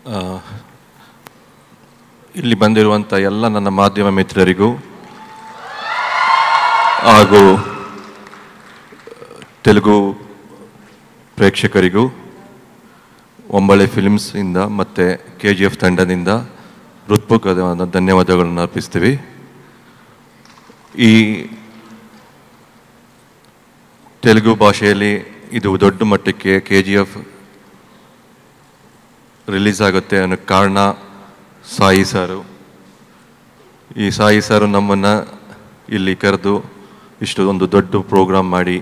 ಆ, ಇಲ್ಲಿ ಬಂದಿರುವಂಥ ಎಲ್ಲ ನನ್ನ ಮಾಧ್ಯಮ ಮಿತ್ರರಿಗೂ ಹಾಗೂ ತೆಲುಗು ಪ್ರೇಕ್ಷಕರಿಗೂ ಒಂಬಳೆ ಫಿಲ್ಮ್ಸ್ ಇಂದ ಮತ್ತು ಕೆ ಜಿ ಎಫ್ ತಂಡದಿಂದ ಹೃತ್ಪೂರ್ವಕವಾದ ಧನ್ಯವಾದಗಳನ್ನು ಅರ್ಪಿಸ್ತೀವಿ ಈ ತೆಲುಗು ಭಾಷೆಯಲ್ಲಿ ಇದು ದೊಡ್ಡ ಮಟ್ಟಕ್ಕೆ ಕೆ ಜಿ ಎಫ್ ರಿಲೀಸ್ ಆಗುತ್ತೆ ಅನ್ನೋ ಕಾರಣ ಸಾಯಿ ಸಾರು ಈ ಸಾಯಿ ಸಾರು ನಮ್ಮನ್ನು ಇಲ್ಲಿ ಕರೆದು ಇಷ್ಟು ಒಂದು ದೊಡ್ಡ ಪ್ರೋಗ್ರಾಮ್ ಮಾಡಿ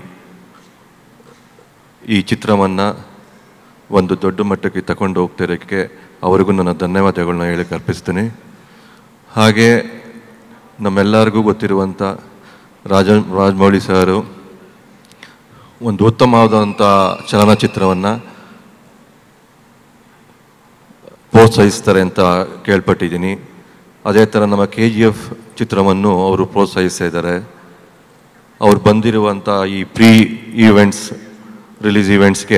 ಈ ಚಿತ್ರವನ್ನು ಒಂದು ದೊಡ್ಡ ಮಟ್ಟಕ್ಕೆ ತಗೊಂಡು ಹೋಗ್ತಿರೋಕ್ಕೆ ಅವರಿಗೂ ನನ್ನ ಧನ್ಯವಾದಗಳನ್ನ ಹೇಳಕ್ಕೆ ಅರ್ಪಿಸ್ತೀನಿ ಹಾಗೆ ನಮ್ಮೆಲ್ಲರಿಗೂ ಗೊತ್ತಿರುವಂಥ ರಾಜ ರಾಜಮೌಳಿ ಸಾರು ಒಂದು ಉತ್ತಮವಾದಂಥ ಚಲನಚಿತ್ರವನ್ನು ಪ್ರೋತ್ಸಾಹಿಸ್ತಾರೆ ಅಂತ ಕೇಳ್ಪಟ್ಟಿದ್ದೀನಿ ಅದೇ ಥರ ನಮ್ಮ ಕೆ ಜಿ ಎಫ್ ಚಿತ್ರವನ್ನು ಅವರು ಪ್ರೋತ್ಸಾಹಿಸ್ತಾ ಇದ್ದಾರೆ ಅವ್ರು ಬಂದಿರುವಂಥ ಈ ಪ್ರೀ ಈವೆಂಟ್ಸ್ ರಿಲೀಸ್ ಈವೆಂಟ್ಸ್ಗೆ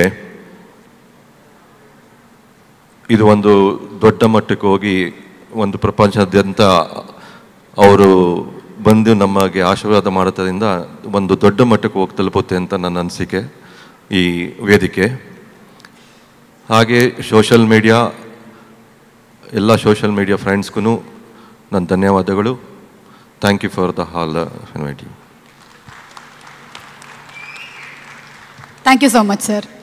ಇದು ಒಂದು ದೊಡ್ಡ ಮಟ್ಟಕ್ಕೆ ಹೋಗಿ ಒಂದು ಪ್ರಪಂಚದಾದ್ಯಂತ ಅವರು ಬಂದು ನಮಗೆ ಆಶೀರ್ವಾದ ಮಾಡೋದ್ರಿಂದ ಒಂದು ದೊಡ್ಡ ಮಟ್ಟಕ್ಕೆ ಹೋಗಿ ತಲುಪುತ್ತೆ ಅಂತ ನನ್ನ ಅನಿಸಿಕೆ ಈ ವೇದಿಕೆ ಹಾಗೆ ಸೋಷಲ್ ಮೀಡಿಯಾ ಎಲ್ಲ ಸೋಷಲ್ ಮೀಡಿಯಾ ಫ್ರೆಂಡ್ಸ್ಗೂ ನನ್ನ ಧನ್ಯವಾದಗಳು thank you for the hall inviting thank you so much sir